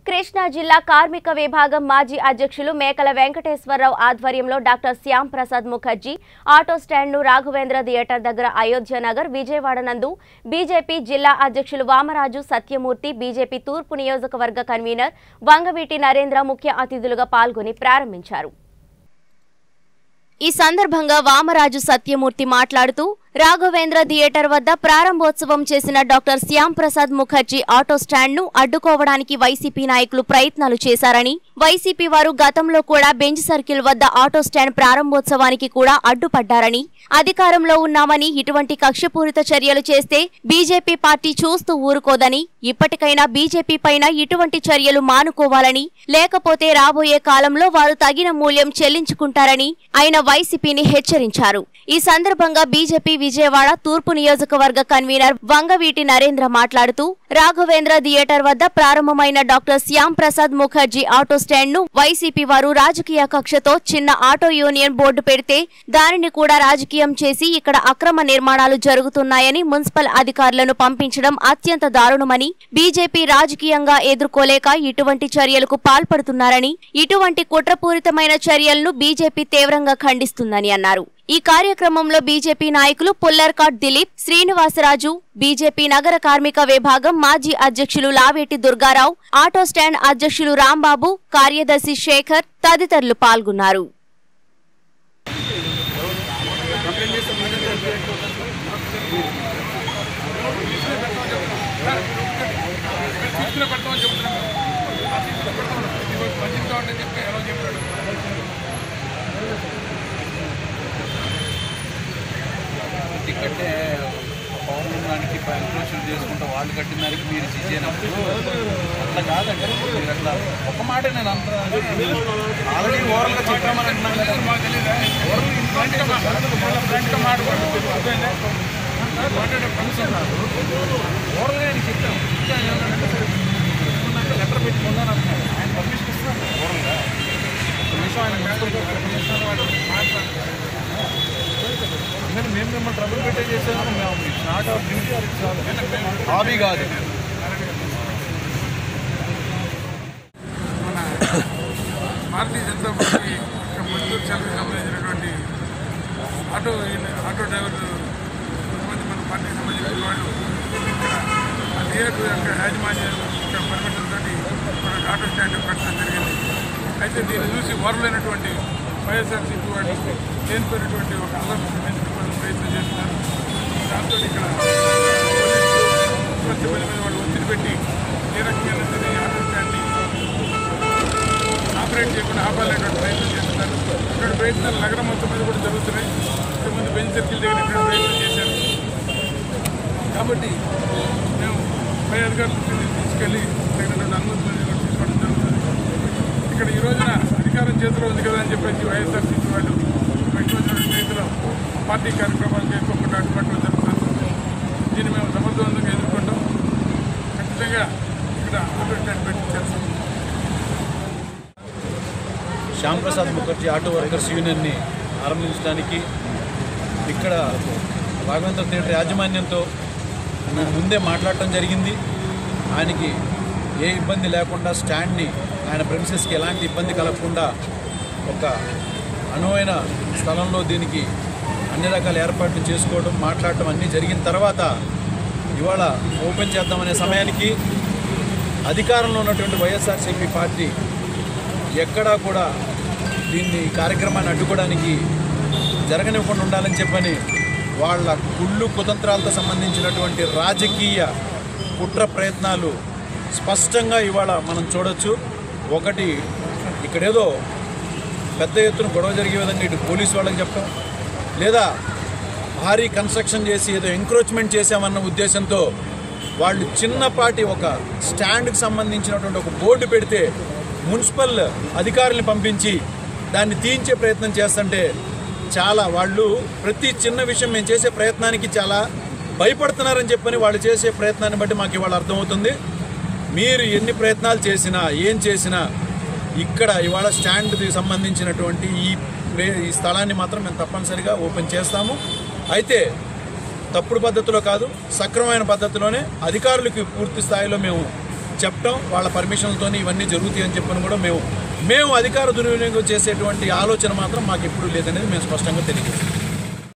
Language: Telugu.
కృష్ణా జిల్లా కార్మిక విభాగం మాజీ అధ్యక్షులు మేకల వెంకటేశ్వరరావు ఆధ్వర్యంలో డాక్టర్ శ్యామ్ ప్రసాద్ ముఖర్జీ ఆటో స్టాండ్ను రాఘవేంద్ర థియేటర్ దగ్గర అయోధ్య నగర్ విజయవాడ నందు బీజేపీ జిల్లా అధ్యక్షులు వామరాజు సత్యమూర్తి బీజేపీ తూర్పు నియోజకవర్గ కన్వీనర్ వంగవీటి నరేంద్ర ముఖ్య అతిథులుగా పాల్గొని ప్రారంభించారు ఈ సందర్భంగా వామరాజు సత్యమూర్తి మాట్లాడుతూ రాఘవేంద్ర థియేటర్ వద్ద ప్రారంభోత్సవం చేసిన doctor Shyam Prasad Mukherjee auto stand ను అడ్డుకోవడానికి వైసీపీ నాయకులు ప్రయత్నాలు చేశారని వైసీపీ వారు గతంలో కూడా బెంచ్ సర్కిల్ వద్ద ఆటో స్టాండ్ ప్రారంభోత్సవానికి కూడా అడ్డుపడ్డారని అధికారంలో ఉన్నామని ఇటువంటి కక్షపూరిత చర్యలు చేస్తే బీజేపీ పార్టీ చూస్తూ ఊరుకోదని ఇప్పటికైనా బీజేపీ పైన ఇటువంటి చర్యలు మానుకోవాలని లేకపోతే రాబోయే కాలంలో వారు తగిన మూల్యం చెల్లించుకుంటారని ఆయన వైసీపీని హెచ్చరించారు ఈ సందర్భంగా బీజేపీ విజయవాడ తూర్పు నియోజకవర్గ కన్వీనర్ వంగవీటి నరేంద్ర మాట్లాడుతూ రాఘవేంద్ర థియేటర్ వద్ద ప్రారంభమైన doctor Shyam Prasad Mukherjee auto stand ను వైసీపీ వారు రాజకీయ కక్షతో చిన్న ఆటో యూనియన్ బోర్డు పెడితే దానిని కూడా రాజకీయం చేసి ఇక్కడ అక్రమ నిర్మాణాలు జరుగుతున్నాయని మున్సిపల్ అధికారులను పంపించడం అత్యంత దారుణమని బీజేపీ రాజకీయంగా ఎదుర్కోలేక ఇటువంటి చర్యలకు పాల్పడుతున్నారని ఇటువంటి కుట్రపూరితమైన చర్యలను బీజేపీ తీవ్రంగా ఖండిస్తుందని అన్నారు ఈ కార్యక్రమంలో బీజేపీ నాయకులు పుల్లర్కాట్ దిలీప్ శ్రీనివాసరాజు బీజేపీ నగర కార్మిక విభాగం మాజీ అధ్యక్షులు లావేటి దుర్గారావు ఆటో స్టాండ్ అధ్యక్షులు రాంబాబు కార్యదర్శి శేఖర్ తదితరులు పాల్గొన్నారు తీసుకుని పెడతామని చెప్తున్నాం ఆ తీసుకుని పెడతాం ఇది మంచిది కావాలని చెప్పి ఎలా చెప్పాడు టికెట్టే పవన్ దానికి ఎంక్రోచర్ చేసుకుంటా వాళ్ళు కట్టిన దానికి మీరు ఇచ్చేసినప్పుడు అట్లా కాదండి మీరు అట్లా ఒక మాట నేను అంత ఆల్రెడీ ఓవరాల్గా చెప్పామని అంటున్నాను కదా. మాకు తెలియదా ఎవరు ఫ్రెండ్గా మాట్లాడు ఫ్రెండ్గా మాట్లాడు అర్థమైందా మాట్లాడే ఫంక్షన్ ఓవరాల్గా నేను చెప్పాను లెటర్ పెట్టుకున్నాను అంటున్నాడు ఆయన పర్మిషన్ ఇస్తున్నారు ఓవరాల్గా ఒక నిమిషం ఆయన మున్సిపల్ కమిషనర్ వాళ్ళు మాట్లాడుతున్నారు ఎందుకంటే మేము మిమ్మల్ని ట్రబుల్ పెట్టే చేసాము మేము it's not our duty or it's hobby కాదు మన భారతీయ జనతా పార్టీ యొక్క మద్దతు శాఖకు సంబంధించినటువంటి ఆటో ఆటో డ్రైవర్లు కొంతమంది మన పార్టీకి సంబంధించిన వాళ్ళు ఇక్కడ ఆ థియేటర్ యొక్క యాజమాన్యం యొక్క పర్మిషన్ తోటి మన ఆటో స్టాండ్ పెట్టడం జరిగింది అయితే దీన్ని చూసి వరలైనటువంటి వైఎస్ఆర్సీపీ వాళ్ళు లేనిపోయినటువంటి ఒక అల్లం పెంచుకోవడానికి ప్రయత్నం చేస్తున్నారు దాంతో ఇక్కడ పోలీసు సిబ్బంది మీద వాళ్ళు ఒత్తిడి పెట్టి ఏ రకమైన సరే ఈ ఆటో స్టాండ్ని ఆపరేట్ చేయకుండా ఆపాలనేటువంటి ప్రయత్నం చేస్తున్నారు ఇక్కడ ప్రయత్నాలు నగరం మొత్తం మీద కూడా జరుగుతున్నాయి ఇంతకుముందు బెంచ్ సర్కిల్ దగ్గర ఇక్కడ ప్రయత్నం చేశారు కాబట్టి మేము పై అధికారుల దృష్టికి తీసుకెళ్ళి తగినటువంటి అనుమతులు కూడా తీసుకోవడం జరుగుతుంది ఇక్కడ ఈ రోజున అధికారం చేతిలో ఉంది కదా అని చెప్పేసి వైఎస్ఆర్సీపీ వాళ్ళు వ్యక్తమైనటువంటి రీతిలో పార్టీ కార్యక్రమాలకు ఎక్కువకుండా అడ్డుపట్టడం జరుగుతుంది దీన్ని మేము సమర్థవంతంగా ఎదుర్కొంటాం ఖచ్చితంగా ఇక్కడ ఆటో స్టాండ్ పెట్టి చేస్తాం శ్యామ్ ప్రసాద్ ముఖర్జీ ఆటో వర్కర్స్ యూనియన్ని ఆరంభించడానికి ఇక్కడ రాఘవేంద్ర థియేటర్ యాజమాన్యంతో మేము ముందే మాట్లాడటం జరిగింది ఆయనకి ఏ ఇబ్బంది లేకుండా స్టాండ్ని ఆయన ప్రెమిసెస్కి ఎలాంటి ఇబ్బంది కలగకుండా ఒక అనువైన స్థలంలో దీనికి అన్ని రకాల ఏర్పాట్లు చేసుకోవడం మాట్లాడటం అన్నీ జరిగిన తర్వాత ఇవాళ ఓపెన్ చేద్దామనే సమయానికి అధికారంలో ఉన్నటువంటి వైఎస్ఆర్సీపీ పార్టీ ఎక్కడా కూడా దీన్ని ఈ కార్యక్రమాన్ని అడ్డుకోవడానికి జరగనివ్వకుండా ఉండాలని చెప్పని వాళ్ళ కుళ్ళు కుతంత్రాలతో సంబంధించినటువంటి రాజకీయ కుట్ర ప్రయత్నాలు స్పష్టంగా ఇవాళ మనం చూడొచ్చు ఒకటి ఇక్కడేదో పెద్ద ఎత్తున గొడవ జరిగే విధంగా ఇటు పోలీసు వాళ్ళకి చెప్పడం లేదా భారీ కన్స్ట్రక్షన్ చేసి ఏదో ఎంక్రోచ్మెంట్ చేశామన్న ఉద్దేశంతో వాళ్ళు చిన్నపాటి ఒక స్టాండ్కి సంబంధించినటువంటి ఒక బోర్డు పెడితే మున్సిపల్ అధికారుల్ని పంపించి దాన్ని తీయించే ప్రయత్నం చేస్తుంటే చాలా వాళ్ళు ప్రతి చిన్న విషయం మేము చేసే ప్రయత్నానికి చాలా భయపడుతున్నారని చెప్పని వాళ్ళు చేసే ప్రయత్నాన్ని బట్టి మాకు ఇవాళ అర్థమవుతుంది మీరు ఎన్ని ప్రయత్నాలు చేసినా ఏం చేసినా ఇక్కడ ఇవాళ స్టాండ్కి సంబంధించినటువంటి ఈ ప్లే ఈ స్థలాన్ని మాత్రం మేము తప్పనిసరిగా ఓపెన్ చేస్తాము అయితే తప్పుడు పద్ధతిలో కాదు సక్రమమైన పద్ధతిలోనే అధికారులకి పూర్తి స్థాయిలో మేము చెప్పడం వాళ్ళ పర్మిషన్లతో ఇవన్నీ జరుగుతాయి అని చెప్పని కూడా మేము మేము అధికార దుర్వినియోగం చేసేటువంటి ఆలోచన మాత్రం మాకు ఎప్పుడూ లేదనేది మేము స్పష్టంగా తెలియజేస్తాం